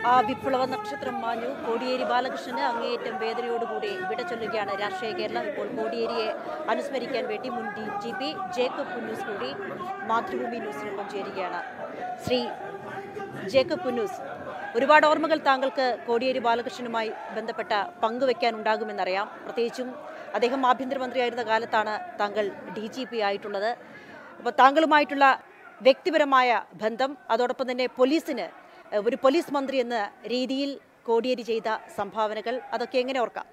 ആ വിപ്ലവ നക്ഷത്രം മാഞ്ഞു കോടിയേരി ബാലകൃഷ്ണന് അങ്ങേയറ്റം വേദനയോടുകൂടി വിട ചൊല്ലുകയാണ് രാഷ്ട്രീയ കേരളം ഇപ്പോൾ കോടിയേരിയെ അനുസ്മരിക്കാൻ വേണ്ടി മുൻ D G P Jacob Punnoose കൂടി മാതൃഭൂമി ന്യൂസിനൊപ്പം ചേരുകയാണ് ശ്രീ ജേക്കബ് പുന്നൂസ് ഒരുപാട് ഓർമ്മകൾ താങ്കൾക്ക് കോടിയേരി ബാലകൃഷ്ണനുമായി ബന്ധപ്പെട്ട പങ്കുവെക്കാൻ ഉണ്ടാകുമെന്നറിയാം പ്രത്യേകിച്ചും അദ്ദേഹം ആഭ്യന്തരമന്ത്രിയായിരുന്ന കാലത്താണ് താങ്കൾ ഡി ജി പി ആയിട്ടുള്ളത് അപ്പോൾ താങ്കളുമായിട്ടുള്ള വ്യക്തിപരമായ ബന്ധം അതോടൊപ്പം തന്നെ പോലീസിന് ഏഹ്, ഒരു പോലീസ് മന്ത്രി എന്ന രീതിയിൽ കോടിയേരി ചെയ്ത സംഭാവനകൾ അതൊക്കെ എങ്ങനെ ഓർക്കാം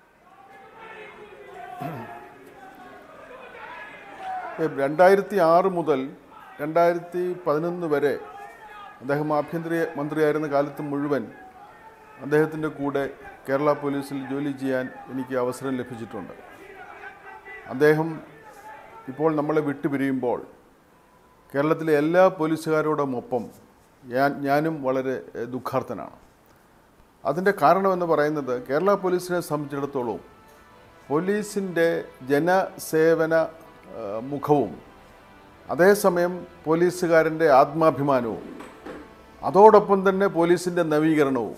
രണ്ടായിരത്തി ആറ് മുതൽ രണ്ടായിരത്തി പതിനൊന്ന് വരെ അദ്ദേഹം ആഭ്യന്തര മന്ത്രിയായിരുന്ന കാലത്ത് മുഴുവൻ അദ്ദേഹത്തിൻ്റെ കൂടെ കേരള പോലീസിൽ ജോലി ചെയ്യാൻ എനിക്ക് അവസരം ലഭിച്ചിട്ടുണ്ട് അദ്ദേഹം ഇപ്പോൾ നമ്മളെ വിട്ടുപിരിയുമ്പോൾ കേരളത്തിലെ എല്ലാ പോലീസുകാരോടുമൊപ്പം ഞാൻ ഞാനും വളരെ എഹ്, ദുഃഖാർത്ഥനാണ് അതിൻ്റെ കാരണമെന്ന് പറയുന്നത് കേരള പോലീസിനെ സംബന്ധിച്ചിടത്തോളം പോലീസിൻ്റെ ജനസേവന ആ, മുഖവും അതേസമയം പോലീസുകാരൻ്റെ ആത്മാഭിമാനവും അതോടൊപ്പം തന്നെ പോലീസിൻ്റെ നവീകരണവും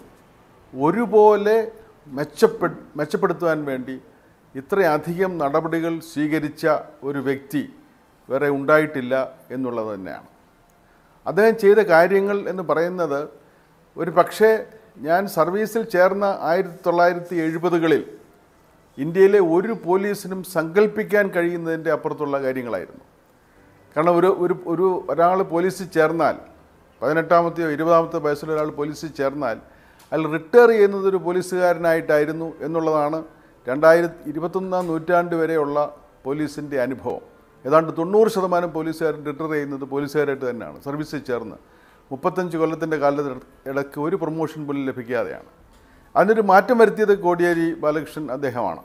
ഒരുപോലെ മെച്ചപ്പെ മെച്ചപ്പെടുത്തുവാൻ വേണ്ടി ഇത്രയധികം നടപടികൾ സ്വീകരിച്ച ഒരു വ്യക്തി വേറെ ഉണ്ടായിട്ടില്ല എന്നുള്ളത് തന്നെയാണ് അദ്ദേഹം ചെയ്ത കാര്യങ്ങൾ എന്ന് പറയുന്നത് ഒരു പക്ഷേ ഞാൻ സർവീസിൽ ചേർന്ന ആയിരത്തി തൊള്ളായിരത്തി എഴുപതുകളിൽ ഇന്ത്യയിലെ ഒരു പോലീസിനും സങ്കല്പിക്കാൻ കഴിയുന്നതിൻ്റെ അപ്പുറത്തുള്ള കാര്യങ്ങളായിരുന്നു കാരണം ഒരു ഒരു ഒരു ഒരാൾ പോലീസിൽ ചേർന്നാൽ പതിനെട്ടാമത്തെയോ ഇരുപതാമത്തെ വയസ്സിൽ ഒരാൾ പോലീസിൽ ചേർന്നാൽ അയാൾ റിട്ടയർ ചെയ്യുന്നത് ഒരു പോലീസുകാരനായിട്ടായിരുന്നു എന്നുള്ളതാണ് രണ്ടായിരത്തി ഇരുപത്തൊന്നാം നൂറ്റാണ്ട് വരെയുള്ള പോലീസിൻ്റെ അനുഭവം ഏതാണ്ട് തൊണ്ണൂറ് ശതമാനം പോലീസുകാർ റിട്ടയർ ചെയ്യുന്നത് പോലീസുകാരായിട്ട് തന്നെയാണ് സർവീസിൽ ചേർന്ന് മുപ്പത്തഞ്ച് കൊല്ലത്തിൻ്റെ കാലത്ത് ഇടയ്ക്ക് ഒരു പ്രൊമോഷൻ പോലും ലഭിക്കാതെയാണ് അതിനൊരു മാറ്റം വരുത്തിയത് കോടിയേരി ബാലകൃഷ്ണൻ അദ്ദേഹമാണ്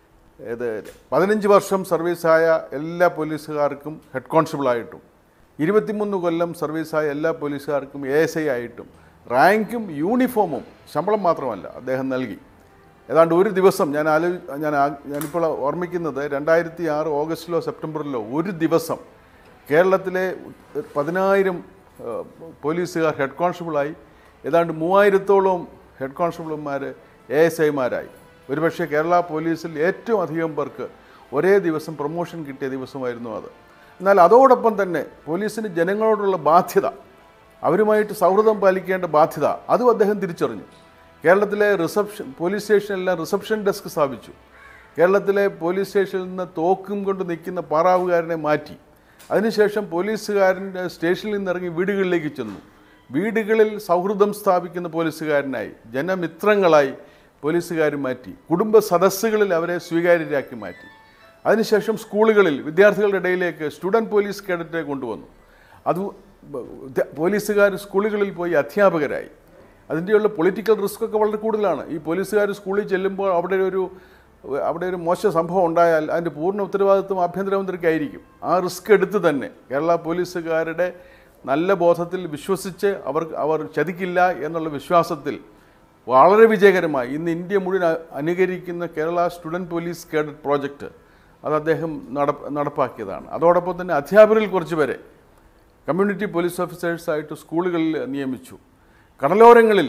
ഇത് പതിനഞ്ച് വർഷം സർവീസായ എല്ലാ പോലീസുകാർക്കും ഹെഡ് കോൺസ്റ്റബിളായിട്ടും ഇരുപത്തിമൂന്ന് കൊല്ലം സർവീസായ എല്ലാ പോലീസുകാർക്കും എ എസ് ഐ ആയിട്ടും റാങ്കും യൂണിഫോമും ശമ്പളം മാത്രമല്ല അദ്ദേഹം നൽകി ഏതാണ്ട് ഒരു ദിവസം ഞാൻ ആലോ ഞാൻ ആ- ഞാനിപ്പോൾ ഓർമ്മിക്കുന്നത് രണ്ടായിരത്തി ആറ് ഓഗസ്റ്റിലോ സെപ്റ്റംബറിലോ ഒരു ദിവസം കേരളത്തിലെ പതിനായിരം ഏഹ്, പോലീസുകാർ ഹെഡ് കോൺസ്റ്റബിളായി ഏതാണ്ട് മൂവായിരത്തോളം ഹെഡ് കോൺസ്റ്റബിൾമാർ എ എസ് ഐമാരായി ഒരുപക്ഷെ കേരള പോലീസിൽ ഏറ്റവും അധികം പേർക്ക് ഒരേ ദിവസം പ്രൊമോഷൻ കിട്ടിയ ദിവസമായിരുന്നു അത് എന്നാൽ അതോടൊപ്പം തന്നെ പോലീസിന് ജനങ്ങളോടുള്ള ബാധ്യത അവരുമായിട്ട് സൗഹൃദം പാലിക്കേണ്ട ബാധ്യത അതും അദ്ദേഹം തിരിച്ചറിഞ്ഞു കേരളത്തിലെ റിസപ്ഷൻ പോലീസ് സ്റ്റേഷനിലെല്ലാം റിസപ്ഷൻ ഡെസ്ക് സ്ഥാപിച്ചു കേരളത്തിലെ പോലീസ് സ്റ്റേഷനിൽ നിന്ന് തോക്കും കൊണ്ട് നിൽക്കുന്ന പാറാവുകാരനെ മാറ്റി അതിനുശേഷം പോലീസുകാരൻ്റെ സ്റ്റേഷനിൽ നിന്ന് ഇറങ്ങി വീടുകളിലേക്ക് ചെന്നു വീടുകളിൽ സൗഹൃദം സ്ഥാപിക്കുന്ന പോലീസുകാരനായി ജനമിത്രങ്ങളായി പോലീസുകാർ മാറ്റി കുടുംബ സദസ്സുകളിൽ അവരെ സ്വീകാര്യരാക്കി മാറ്റി അതിനുശേഷം സ്കൂളുകളിൽ വിദ്യാർത്ഥികളുടെ ഇടയിലേക്ക് സ്റ്റുഡൻറ് പോലീസ് കേഡറ്റെ കൊണ്ടുവന്നു അത് പോലീസുകാർ സ്കൂളുകളിൽ പോയി അധ്യാപകരായി അതിൻ്റെയുള്ള പൊളിറ്റിക്കൽ റിസ്ക് ഒക്കെ വളരെ കൂടുതലാണ് ഈ പോലീസുകാർ സ്കൂളിൽ ചെല്ലുമ്പോൾ അവിടെ ഒരു അവിടെ ഒരു മോശ സംഭവം ഉണ്ടായാൽ അതിൻ്റെ പൂർണ്ണ ഉത്തരവാദിത്വം ആഭ്യന്തരമന്ത്രിക്കായിരിക്കും ആ റിസ്ക് എടുത്ത് തന്നെ കേരള പോലീസുകാരുടെ നല്ല ബോധത്തിൽ വിശ്വസിച്ച് അവർ അവർ ചതിക്കില്ല എന്നുള്ള വിശ്വാസത്തിൽ വളരെ വിജയകരമായി ഇന്ന് ഇന്ത്യ മുഴുവൻ അ- അനുകരിക്കുന്ന Kerala student police cadet project അത് അദ്ദേഹം നട നടപ്പാക്കിയതാണ് അതോടൊപ്പം തന്നെ അധ്യാപകരിൽ കുറച്ച് പേരെ കമ്മ്യൂണിറ്റി പോലീസ് ഓഫീസേഴ്സായിട്ട് സ്കൂളുകളിൽ നിയമിച്ചു കടലോരങ്ങളിൽ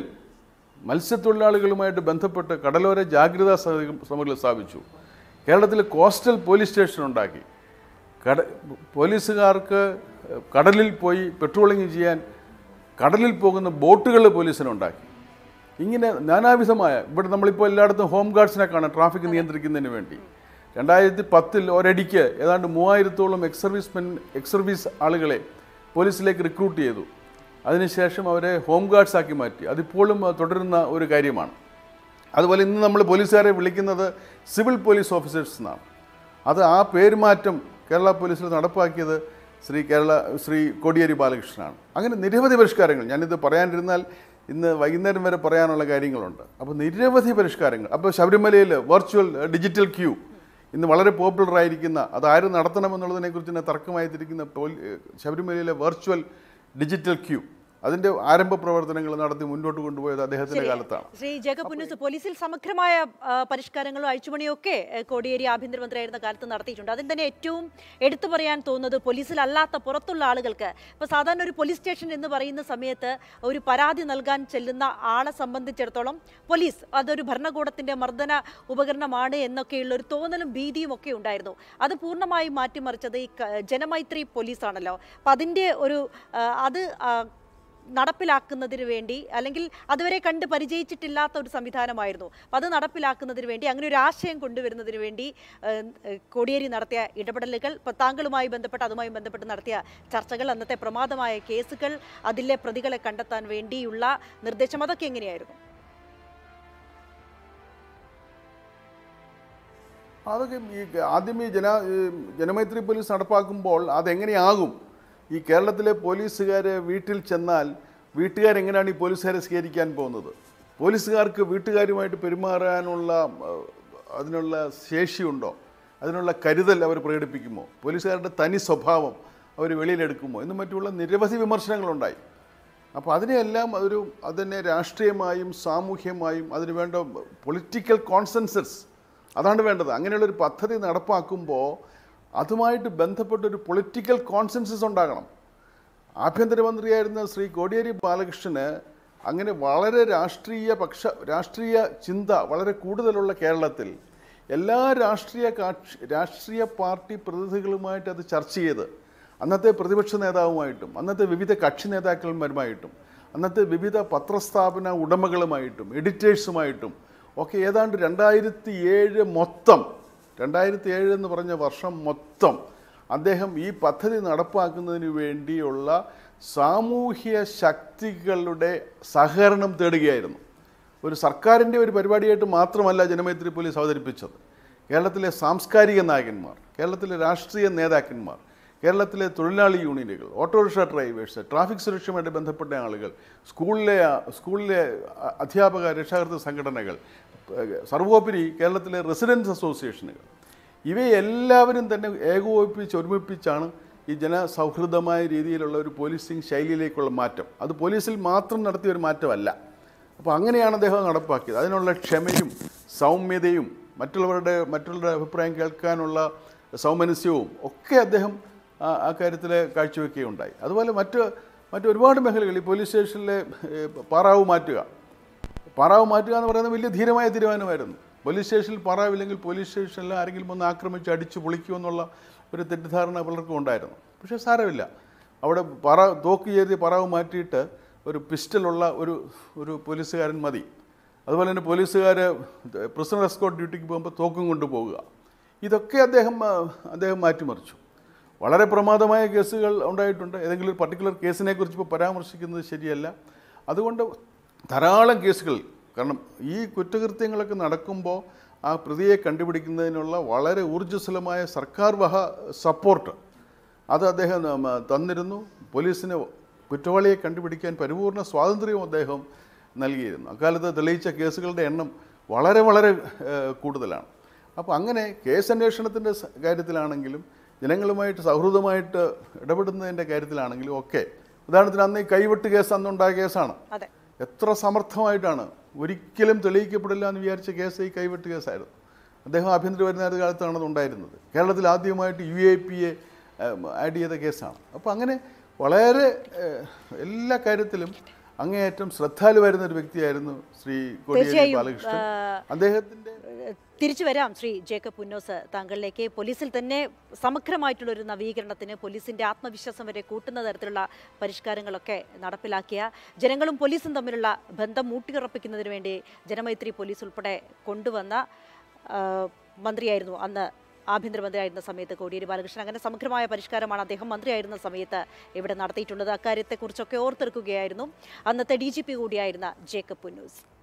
മത്സ്യത്തൊഴിലാളികളുമായിട്ട് ബന്ധപ്പെട്ട് കടലോര ജാഗ്രതാ സമിതി- സമിതികൾ സ്ഥാപിച്ചു കേരളത്തിൽ കോസ്റ്റൽ പോലീസ് സ്റ്റേഷൻ ഉണ്ടാക്കി കട പോലീസുകാർക്ക് കടലിൽ പോയി പെട്രോളിംഗ് ചെയ്യാൻ കടലിൽ പോകുന്ന ബോട്ടുകൾ പോലീസിനുണ്ടാക്കി ഇങ്ങനെ നാനാവിധമായ ഇവിടെ നമ്മളിപ്പോൾ എല്ലായിടത്തും ഹോം ഗാർഡ്സിനെ കാണാം ട്രാഫിക് നിയന്ത്രിക്കുന്നതിന് വേണ്ടി രണ്ടായിരത്തി പത്തിൽ ഒരടിക്ക് ഏതാണ്ട് മൂവായിരത്തോളം ex service men ex service ആളുകളെ പോലീസിലേക്ക് റിക്രൂട്ട് ചെയ്തു അതിനുശേഷം അവരെ ഹോം ഗാർഡ്സ് ആക്കി മാറ്റി അതിപ്പോഴും അഹ് തുടരുന്ന ഒരു കാര്യമാണ് അതുപോലെ ഇന്ന് നമ്മൾ പോലീസുകാരെ വിളിക്കുന്നത് സിവിൽ പോലീസ് ഓഫീസേഴ്സ് എന്നാണ് അത് ആ പേരുമാറ്റം കേരള പോലീസിൽ നടപ്പാക്കിയത് ശ്രീ കേരള ശ്രീ കോടിയേരി ബാലകൃഷ്ണനാണ് അങ്ങനെ നിരവധി പരിഷ്കാരങ്ങൾ ഞാനിത് പറയാനിരുന്നാൽ ഇന്ന് വൈകുന്നേരം വരെ പറയാനുള്ള കാര്യങ്ങളുണ്ട് അപ്പോൾ നിരവധി പരിഷ്കാരങ്ങൾ അപ്പോൾ ശബരിമലയിൽ വെർച്വൽ ഡിജിറ്റൽ ക്യൂ ഇന്ന് വളരെ പോപ്പുലർ ആയിരിക്കുന്ന അത് ആര് നടത്തണമെന്നുള്ളതിനെക്കുറിച്ച് തന്നെ തർക്കമായി തിരിക്കുന്ന പോലീ- ശബരിമലയിലെ വെർച്വൽ ഡിജിറ്റൽ ക്യൂ അതിൻ്റെ ആരംഭ പ്രവർത്തനങ്ങൾ നടത്തി മുന്നോട്ട് കൊണ്ടുപോയത് അദ്ദേഹത്തിൻ്റെ കാലത്താണ് ശ്രീ ജേക്കബ് പുന്നൂസ് പോലീസിൽ സമഗ്രമായ ആ, പരിഷ്കാരങ്ങളും അഴിച്ചുപണിയും ഒക്കെ ഏ, കോടിയേരി ആഭ്യന്തരമന്ത്രിയായിരുന്ന കാലത്ത് നടത്തിയിട്ടുണ്ട് അതിൽ തന്നെ ഏറ്റവും എടുത്തു പറയാൻ തോന്നുന്നത് പോലീസിലല്ലാത്ത പുറത്തുള്ള ആളുകൾക്ക് ഇപ്പോൾ സാധാരണ ഒരു പോലീസ് സ്റ്റേഷൻ എന്ന് പറയുന്ന സമയത്ത് ഒരു പരാതി നൽകാൻ ചെല്ലുന്ന ആളെ സംബന്ധിച്ചിടത്തോളം പോലീസ് അതൊരു ഭരണകൂടത്തിന്റെ മർദ്ദന ഉപകരണമാണ് എന്നൊക്കെയുള്ള ഒരു തോന്നലും ഭീതിയും ഒക്കെ ഉണ്ടായിരുന്നു അത് പൂർണ്ണമായും മാറ്റിമറിച്ചത് ഈ ക- ജനമൈത്രി പോലീസാണല്ലോ അപ്പം അതിൻ്റെ ഒരു ആ, അത് ആ, നടപ്പിലാക്കുന്നതിന് വേണ്ടി അല്ലെങ്കിൽ അതുവരെ കണ്ട് പരിചയിച്ചിട്ടില്ലാത്ത ഒരു സംവിധാനമായിരുന്നു അപ്പം അത് നടപ്പിലാക്കുന്നതിന് വേണ്ടി അങ്ങനെ ഒരു ആശയം കൊണ്ടുവരുന്നതിന് വേണ്ടി ഏഹ്, ഏഹ്, കോടിയേരി നടത്തിയ ഇടപെടലുകൾ ഇപ്പം താങ്കളുമായി ബന്ധപ്പെട്ട് അതുമായി ബന്ധപ്പെട്ട് നടത്തിയ ചർച്ചകൾ അന്നത്തെ പ്രമാദമായ കേസുകൾ അതിലെ പ്രതികളെ കണ്ടെത്താൻ വേണ്ടിയുള്ള നിർദ്ദേശം അതൊക്കെ എങ്ങനെയായിരുന്നു അതൊക്കെ ഈ ആദ്യം ഈ ജന ഈ ജനമൈത്രി പോലീസ് നടപ്പാക്കുമ്പോൾ അതെങ്ങനെയാകും ഈ കേരളത്തിലെ പോലീസുകാരെ വീട്ടിൽ ചെന്നാൽ വീട്ടുകാരെങ്ങനെയാണ് ഈ പോലീസുകാരെ സ്വീകരിക്കാൻ പോകുന്നത് പോലീസുകാർക്ക് വീട്ടുകാരുമായിട്ട് പെരുമാറാനുള്ള ഏഹ്, അതിനുള്ള ശേഷിയുണ്ടോ അതിനുള്ള കരുതൽ അവർ പ്രകടിപ്പിക്കുമോ പോലീസുകാരുടെ തനി സ്വഭാവം അവർ വെളിയിലെടുക്കുമോ എന്നും മറ്റുള്ള നിരവധി വിമർശനങ്ങളുണ്ടായി അപ്പോൾ അതിനെയെല്ലാം ഒരു അതിനെ രാഷ്ട്രീയമായും സാമൂഹ്യമായും അതിന് വേണ്ട പൊളിറ്റിക്കൽ കോൺസെൻസസ് അതാണ് വേണ്ടത് അങ്ങനെയുള്ളൊരു പദ്ധതി നടപ്പാക്കുമ്പോൾ അതുമായിട്ട് ബന്ധപ്പെട്ടൊരു പൊളിറ്റിക്കൽ കോൺസെൻസസ് ഉണ്ടാകണം ആഭ്യന്തരമന്ത്രിയായിരുന്ന ശ്രീ കോടിയേരി ബാലകൃഷ്ണന് അങ്ങനെ വളരെ രാഷ്ട്രീയ പക്ഷ രാഷ്ട്രീയ ചിന്ത വളരെ കൂടുതലുള്ള കേരളത്തിൽ എല്ലാ രാഷ്ട്രീയ കാക്ഷി രാഷ്ട്രീയ പാർട്ടി പ്രതിനിധികളുമായിട്ട് അത് ചർച്ച ചെയ്ത് അന്നത്തെ പ്രതിപക്ഷ നേതാവുമായിട്ടും അന്നത്തെ വിവിധ കക്ഷി നേതാക്കന്മാരുമായിട്ടും അന്നത്തെ വിവിധ പത്രസ്ഥാപന ഉടമകളുമായിട്ടും എഡിറ്റേഴ്സുമായിട്ടും ഒക്കെ ഏതാണ്ട് രണ്ടായിരത്തി ഏഴ് മൊത്തം രണ്ടായിരത്തി ഏഴ് എന്ന് പറഞ്ഞ വർഷം മൊത്തം അദ്ദേഹം ഈ പദ്ധതി നടപ്പാക്കുന്നതിന് വേണ്ടിയുള്ള സാമൂഹ്യ ശക്തികളുടെ സഹകരണം തേടുകയായിരുന്നു ഒരു സർക്കാരിൻ്റെ ഒരു പരിപാടിയായിട്ട് മാത്രമല്ല ജനമൈത്രി പോലീസ് അവതരിപ്പിച്ചത് കേരളത്തിലെ സാംസ്കാരിക നായകന്മാർ കേരളത്തിലെ രാഷ്ട്രീയ നേതാക്കന്മാർ കേരളത്തിലെ തൊഴിലാളി യൂണിയനുകൾ ഓട്ടോറിക്ഷ ഡ്രൈവേഴ്സ് ട്രാഫിക് സുരക്ഷയുമായിട്ട് ബന്ധപ്പെട്ട ആളുകൾ സ്കൂളിലെ സ്കൂളിലെ അ- അധ്യാപക രക്ഷാകർതൃ സംഘടനകൾ ഏഹ് സർവോപരി കേരളത്തിലെ റെസിഡൻസ് അസോസിയേഷനുകൾ ഇവയെല്ലാവരും തന്നെ ഏകോപിപ്പിച്ച് ഒരുമിപ്പിച്ചാണ് ഈ ജനസൗഹൃദമായ രീതിയിലുള്ള ഒരു പോലീസിങ് ശൈലിയിലേക്കുള്ള മാറ്റം അത് പോലീസിൽ മാത്രം നടത്തിയ ഒരു മാറ്റമല്ല അപ്പോൾ അങ്ങനെയാണ് അദ്ദേഹം നടപ്പാക്കിയത് അതിനുള്ള ക്ഷമയും സൗമ്യതയും മറ്റുള്ളവരുടെ മറ്റുള്ളവരുടെ അഭിപ്രായം കേൾക്കാനുള്ള സൗമനസ്യവും ഒക്കെ അദ്ദേഹം ആ- ആ കാര്യത്തിൽ കാഴ്ചവെക്കുകയുണ്ടായി അതുപോലെ മറ്റ് മറ്റ് ഒരുപാട് മേഖലകൾ ഈ പോലീസ് സ്റ്റേഷനിലെ ഏഹ്, പാറാവ് മാറ്റുക പാറാവ് മാറ്റുക എന്ന് പറയുന്നത് വലിയ ധീരമായ തീരുമാനമായിരുന്നു പോലീസ് സ്റ്റേഷനിൽ പാറാവില്ലെങ്കിൽ പോലീസ് സ്റ്റേഷനിൽ ആരെങ്കിലും ഒന്ന് ആക്രമിച്ച് അടിച്ച് പൊളിക്കുമെന്നുള്ള ഒരു തെറ്റിദ്ധാരണ പലർക്കും ഉണ്ടായിരുന്നു പക്ഷേ സാരമില്ല അവിടെ പറ തോക്ക് ചെയ്ത് പറവ് മാറ്റിയിട്ട് ഒരു പിസ്റ്റലുള്ള ഒരു ഒരു പോലീസുകാരൻ മതി അതുപോലെ തന്നെ പോലീസുകാർ പ്രിസണർ എസ്കോട്ട് ഡ്യൂട്ടിക്ക് പോകുമ്പോൾ തോക്കും കൊണ്ടുപോകുക ഇതൊക്കെ അദ്ദേഹം ആ, അദ്ദേഹം മാറ്റിമറിച്ചു വളരെ പ്രമാദമായ കേസുകൾ ഉണ്ടായിട്ടുണ്ട് ഏതെങ്കിലും ഒരു പർട്ടിക്കുലർ കേസിനെ കുറിച്ച് ഇപ്പോൾ പരാമർശിക്കുന്നത് ശരിയല്ല അതുകൊണ്ട് ധാരാളം കേസുകൾ കാരണം ഈ കുറ്റകൃത്യങ്ങളൊക്കെ നടക്കുമ്പോൾ ആ പ്രതിയെ കണ്ടുപിടിക്കുന്നതിനുള്ള വളരെ ഊർജ്ജസ്വലമായ സർക്കാർ വക സപ്പോർട്ട് അത് അദ്ദേഹം ഉം, തന്നിരുന്നു പോലീസിന് കുറ്റവാളിയെ കണ്ടുപിടിക്കാൻ പരിപൂർണ സ്വാതന്ത്ര്യവും അദ്ദേഹം നൽകിയിരുന്നു അക്കാലത്ത് തെളിയിച്ച കേസുകളുടെ എണ്ണം വളരെ വളരെ ഏഹ്, കൂടുതലാണ് അപ്പോൾ അങ്ങനെ കേസ് അന്വേഷണത്തിൻ്റെ സ- കാര്യത്തിലാണെങ്കിലും ജനങ്ങളുമായിട്ട് സൗഹൃദമായിട്ട് ഇടപെടുന്നതിൻ്റെ കാര്യത്തിലാണെങ്കിലും ഒക്കെ ഉദാഹരണത്തിന് അന്ന് ഈ കൈവെട്ട് കേസ് അന്നുണ്ടായ കേസാണ് അതെ എത്ര സമർത്ഥമായിട്ടാണ് ഒരിക്കലും തെളിയിക്കപ്പെടില്ല എന്ന് വിചാരിച്ച കേസ് ഈ കൈവെട്ട് കേസായിരുന്നു അദ്ദേഹം ആഭ്യന്തര വരുന്ന കാലത്താണ് അത് ഉണ്ടായിരുന്നത് കേരളത്തിൽ ആദ്യമായിട്ട് U A P A add ചെയ്ത കേസാണ് അപ്പോൾ അങ്ങനെ വളരെ ഏഹ്, എല്ലാ കാര്യത്തിലും അങ്ങേയറ്റം ശ്രദ്ധാലുവായിരുന്ന ഒരു വ്യക്തിയായിരുന്നു ശ്രീ കോടിയേരി തീർച്ചയായും, ബാലകൃഷ്ണൻ ആ, അദ്ദേഹത്തിൻ്റെ തിരിച്ചു വരാം ശ്രീ ജേക്കബ് പുന്നോസ് താങ്കളിലേക്ക് പോലീസിൽ തന്നെ സമഗ്രമായിട്ടുള്ള ഒരു നവീകരണത്തിന് പോലീസിന്റെ ആത്മവിശ്വാസം വരെ കൂട്ടുന്ന തരത്തിലുള്ള പരിഷ്കാരങ്ങളൊക്കെ നടപ്പിലാക്കിയ ജനങ്ങളും പോലീസും തമ്മിലുള്ള ബന്ധം ഊട്ടിയുറപ്പിക്കുന്നതിന് വേണ്ടി ജനമൈത്രി പോലീസ് ഉൾപ്പെടെ കൊണ്ടുവന്ന ആ, മന്ത്രിയായിരുന്നു അന്ന് ആഭ്യന്തരമന്ത്രിയായിരുന്ന സമയത്ത് കോടിയേരി ബാലകൃഷ്ണൻ അങ്ങനെ സമഗ്രമായ പരിഷ്കാരമാണ് അദ്ദേഹം മന്ത്രിയായിരുന്ന സമയത്ത് ഇവിടെ നടത്തിയിട്ടുള്ളത് അക്കാര്യത്തെക്കുറിച്ചൊക്കെ ഓർത്തെടുക്കുകയായിരുന്നു അന്നത്തെ ഡി ജി പി കൂടിയായിരുന്ന ജേക്കബ് പുന്നൂസ്